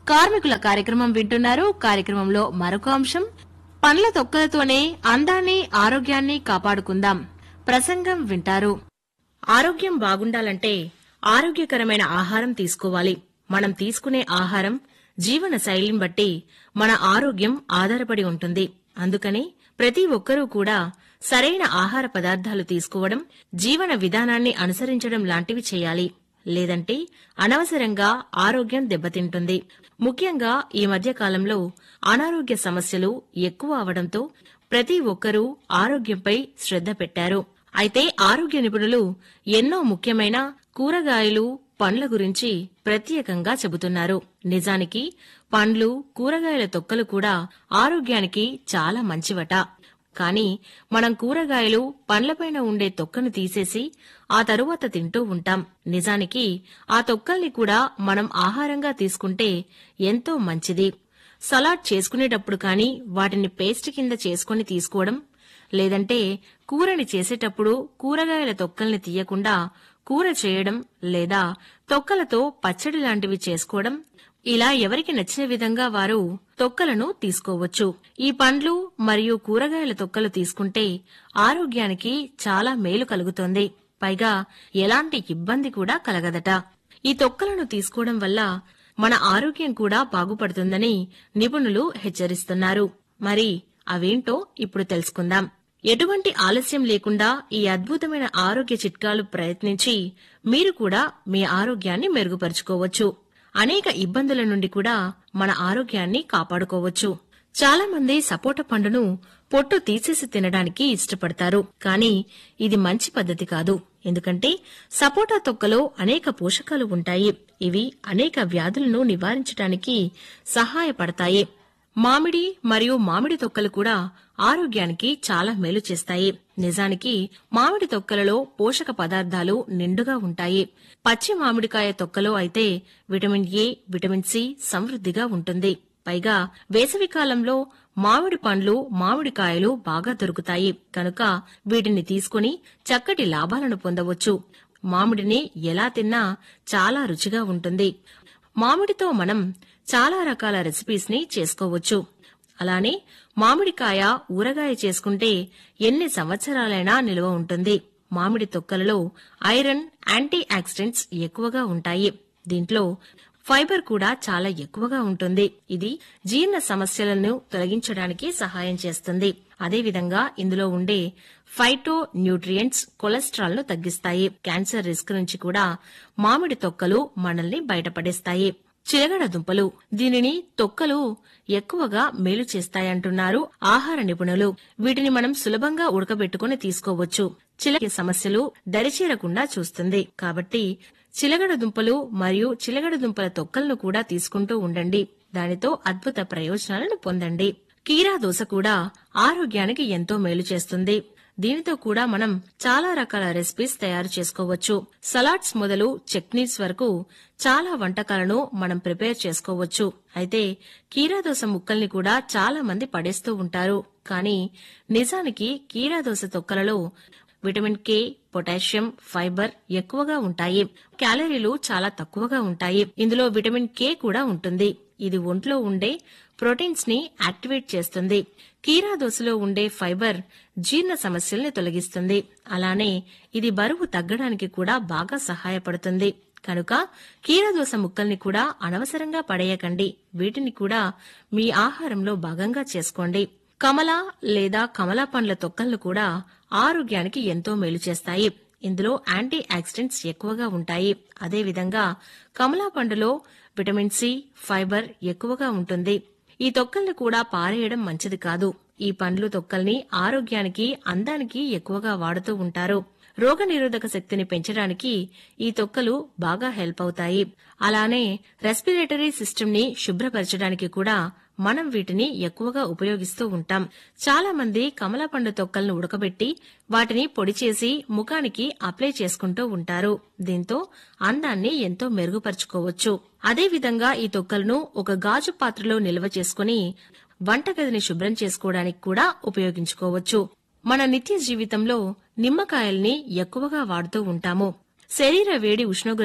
కార్మికుల కార్యక్రమం వింటున్నారు కార్యక్రమంలో మరొక అంశం పండ్ల తొక్కలతోనే అందాన్ని ఆరోగ్యాన్ని కాపాడుకుందాం ప్రసంగం వింటారు ఆరోగ్యం బాగుండాలంటే ఆరోగ్యకరమైన ఆహారం తీసుకోవాలి మనం తీసుకునే ఆహారం జీవన శైలిని బట్టి మన ఆరోగ్యం ఆధారపడి ఉంటుంది అందుకని ప్రతి ఒక్కరూ కూడా సరైన ఆహార పదార్థాలు తీసుకోవడం జీవన విధానాన్ని అనుసరించడం లాంటివి చేయాలి లేదంటే అనవసరంగా ఆరోగ్యం దెబ్బతింటుంది ముఖ్యంగా ఈ మధ్య కాలంలో అనారోగ్య సమస్యలు ఎక్కువ అవడంతో ప్రతి ఒక్కరూ ఆరోగ్యంపై శ్రద్ధ పెట్టారు అయితే ఆరోగ్య నిపుణులు ఎన్నో ముఖ్యమైన కూరగాయలు పండ్ల గురించి ప్రత్యేకంగా చెబుతున్నారు నిజానికి పండ్లు కూరగాయల తొక్కలు కూడా ఆరోగ్యానికి చాలా మంచివట కానీ మనం కూరగాయలు పండ్లపైన ఉండే తొక్కను తీసేసి ఆ తరువాత తింటూ ఉంటాం నిజానికి ఆ తొక్కల్ని కూడా మనం ఆహారంగా తీసుకుంటే ఎంతో మంచిది సలాడ్ చేసుకునేటప్పుడు కానీ వాటిని పేస్ట్ కింద చేసుకొని తీసుకోవడం లేదంటే కూరని చేసేటప్పుడు కూరగాయల తొక్కల్ని తీయకుండా కూర చేయడం లేదా తొక్కలతో పచ్చడి లాంటివి చేసుకోవడం ఇలా ఎవరికి నచ్చిన విధంగా వారు తొక్కలను తీసుకోవచ్చు ఈ పండ్లు మరియు కూరగాయల తొక్కలు తీసుకుంటే ఆరోగ్యానికి చాలా మేలు కలుగుతుంది పైగా ఎలాంటి ఇబ్బంది కూడా కలగదట ఈ తొక్కలను తీసుకోవడం వల్ల మన ఆరోగ్యం కూడా బాగుపడుతుందని నిపుణులు హెచ్చరిస్తున్నారు మరి అవేంటో ఇప్పుడు తెలుసుకుందాం ఎటువంటి ఆలస్యం లేకుండా ఈ అద్భుతమైన ఆరోగ్య చిట్కాలు ప్రయత్నించి మీరు కూడా మీ ఆరోగ్యాన్ని మెరుగుపరుచుకోవచ్చు అనేక ఇబ్బందుల నుండి కూడా మన ఆరోగ్యాన్ని కాపాడుకోవచ్చు చాలా మంది సపోటా పండును పొట్టు తీసేసి తినడానికి ఇష్టపడతారు కానీ ఇది మంచి పద్ధతి కాదు ఎందుకంటే సపోటా తొక్కలో అనేక పోషకాలు ఉంటాయి ఇవి అనేక వ్యాధులను నివారించడానికి సహాయపడతాయి మామిడి మరియు మామిడి తొక్కలు కూడా ఆరోగ్యానికి చాలా మేలు చేస్తాయి నిజానికి మామిడి తొక్కలలో పోషక పదార్థాలు నిండుగా ఉంటాయి పచ్చి మామిడికాయ తొక్కలో అయితే విటమిన్ ఏ విటమిన్ సి సమృద్ధిగా ఉంటుంది పైగా వేసవి కాలంలో మామిడి పండ్లు మామిడికాయలు బాగా దొరుకుతాయి కనుక వీటిని తీసుకుని చక్కటి లాభాలను పొందవచ్చు మామిడిని ఎలా తిన్నా చాలా రుచిగా ఉంటుంది మామిడితో మనం చాలా రకాల రెసిపీస్ ని చేసుకోవచ్చు అలానే మామిడికాయ ఊరగాయ చేసుకుంటే ఎన్ని సంవత్సరాలైనా నిల్వ ఉంటుంది మామిడి తొక్కలలో ఐరన్ యాంటీ ఆక్సిడెంట్స్ ఎక్కువగా ఉంటాయి దీంట్లో ఫైబర్ కూడా చాలా ఎక్కువగా ఉంటుంది ఇది జీర్ణ సమస్యలను తొలగించడానికి సహాయం చేస్తుంది అదేవిధంగా ఇందులో ఉండే ఫైటో న్యూట్రియంట్స్ కొలెస్ట్రాల్ ను తగ్గిస్తాయి క్యాన్సర్ రిస్క్ నుంచి కూడా మామిడి తొక్కలు మనల్ని బయటపడేస్తాయి చిలగడ దుంపలు దీనిని తొక్కలు ఎక్కువగా మేలు చేస్తాయంటున్నారు ఆహార నిపుణులు వీటిని మనం సులభంగా ఉడకబెట్టుకుని తీసుకోవచ్చు చిలక సమస్యలు దరిచేరకుండా చూస్తుంది కాబట్టి చిలగడ దుంపలు మరియు చిలగడ దుంపల తొక్కలను కూడా తీసుకుంటూ ఉండండి దానితో అద్భుత ప్రయోజనాలను పొందండి కీరా దోస కూడా ఆరోగ్యానికి ఎంతో మేలు చేస్తుంది దీనితో కూడా మనం చాలా రకాల రెసిపీస్ తయారు చేసుకోవచ్చు సలాడ్స్ మొదలు చట్నీస్ వరకు చాలా వంటకాలను మనం ప్రిపేర్ చేసుకోవచ్చు అయితే కీరాదోస ముక్కల్ని కూడా చాలా మంది పడేస్తూ ఉంటారు కానీ నిజానికి కీరాదోస తొక్కలలో విటమిన్ కే పొటాషియం ఫైబర్ ఎక్కువగా ఉంటాయి క్యాలరీలు చాలా తక్కువగా ఉంటాయి ఇందులో విటమిన్ కే కూడా ఉంటుంది ఇది ఒంట్లో ఉండే ప్రోటీన్స్ ని యాక్టివేట్ చేస్తుంది కీరా దోసలో ఉండే ఫైబర్ జీర్ణ సమస్యల్ని తొలగిస్తుంది అలానే ఇది బరువు తగ్గడానికి కూడా బాగా సహాయపడుతుంది కనుక కీరదోస ముక్కల్ని కూడా అనవసరంగా పడేయకండి వీటిని కూడా మీ ఆహారంలో భాగంగా చేసుకోండి కమల లేదా కమలా పండ్ల తొక్కలను కూడా ఆరోగ్యానికి ఎంతో మేలు చేస్తాయి ఇందులో యాంటీ ఆక్సిడెంట్స్ ఎక్కువగా ఉంటాయి అదేవిధంగా కమలా పండులో విటమిన్ సి ఫైబర్ ఎక్కువగా ఉంటుంది ఈ తొక్కల్ని కూడా పారేయడం మంచిది కాదు ఈ పండ్లు తొక్కల్ని ఆరోగ్యానికి అందానికి ఎక్కువగా వాడుతూ ఉంటారు రోగనిరోధక శక్తిని పెంచడానికి ఈ తొక్కలు బాగా హెల్ప్ అవుతాయి అలానే రెస్పిరేటరీ సిస్టమ్ ని శుభ్రపరచడానికి కూడా మనం వీటిని ఎక్కువగా ఉపయోగిస్తూ ఉంటాం చాలా మంది కమల పండు తొక్కలను ఉడకబెట్టి వాటిని పొడి చేసి ముఖానికి అప్లై చేసుకుంటూ ఉంటారు దీంతో అందాన్ని ఎంతో మెరుగుపరుచుకోవచ్చు అదేవిధంగా ఈ తొక్కలను ఒక గాజు పాత్రలో నిల్వ చేసుకుని వంటగదిని శుభ్రం చేసుకోవడానికి కూడా ఉపయోగించుకోవచ్చు మన నిత్య జీవితంలో నిమ్మకాయల్ని ఎక్కువగా వాడుతూ ఉంటాము శరీర వేడి ఉష్ణోగ్రత